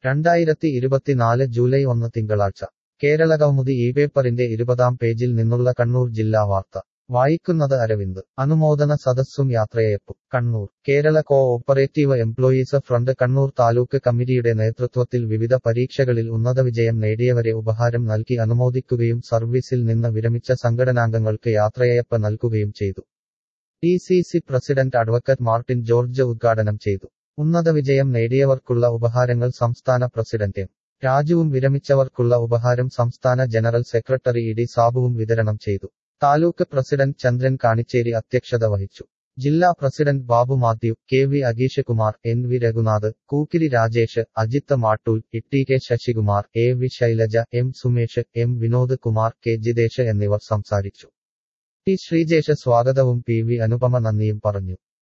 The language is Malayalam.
രണ്ടായിരത്തി ഇരുപത്തിനാല് ജൂലൈ ഒന്ന് തിങ്കളാഴ്ച കേരളകൗമുദി ഈ പേപ്പറിന്റെ ഇരുപതാം പേജിൽ നിന്നുള്ള കണ്ണൂർ ജില്ലാ വാർത്ത വായിക്കുന്നത് അരവിന്ദ് അനുമോദന സദസ്സും യാത്രയയപ്പും Kannur Kerala co operative employees front Kannur taluk കമ്മിറ്റിയുടെ നേതൃത്വത്തിൽ വിവിധ പരീക്ഷകളിൽ ഉന്നത വിജയം നേടിയവരെ ഉപഹാരം നൽകി അനുമോദിക്കുകയും സർവീസിൽ നിന്ന് വിരമിച്ച സംഘടനാംഗങ്ങൾക്ക് യാത്രയയപ്പ് നൽകുകയും ചെയ്തു D C C president advocate Martin George ഉദ്ഘാടനം ചെയ്തു ഉന്നത വിജയം നേടിയവർക്കുള്ള ഉപഹാരങ്ങൾ സംസ്ഥാന പ്രസിഡന്റ് എം രാജുവും വിരമിച്ചവർക്കുള്ള ഉപഹാരം സംസ്ഥാന ജനറൽ സെക്രട്ടറി ഇ ഡി സാബുവും വിതരണം ചെയ്തു താലൂക്ക് പ്രസിഡന്റ് ചന്ദ്രൻ കാണിച്ചേരി അധ്യക്ഷത വഹിച്ചു ജില്ലാ president Babu Mathew K V Ageesh Kumar N V Raghunath Kookkiri Rajesh Ajith Mattool Itty K Sasikumar A V Shailaja M Sumesh M Vinod Kumar K Jithesh എന്നിവർ സംസാരിച്ചു ടി ശ്രീജേഷ് സ്വാഗതവും പി വി അനുപമ നന്ദിയും പറഞ്ഞു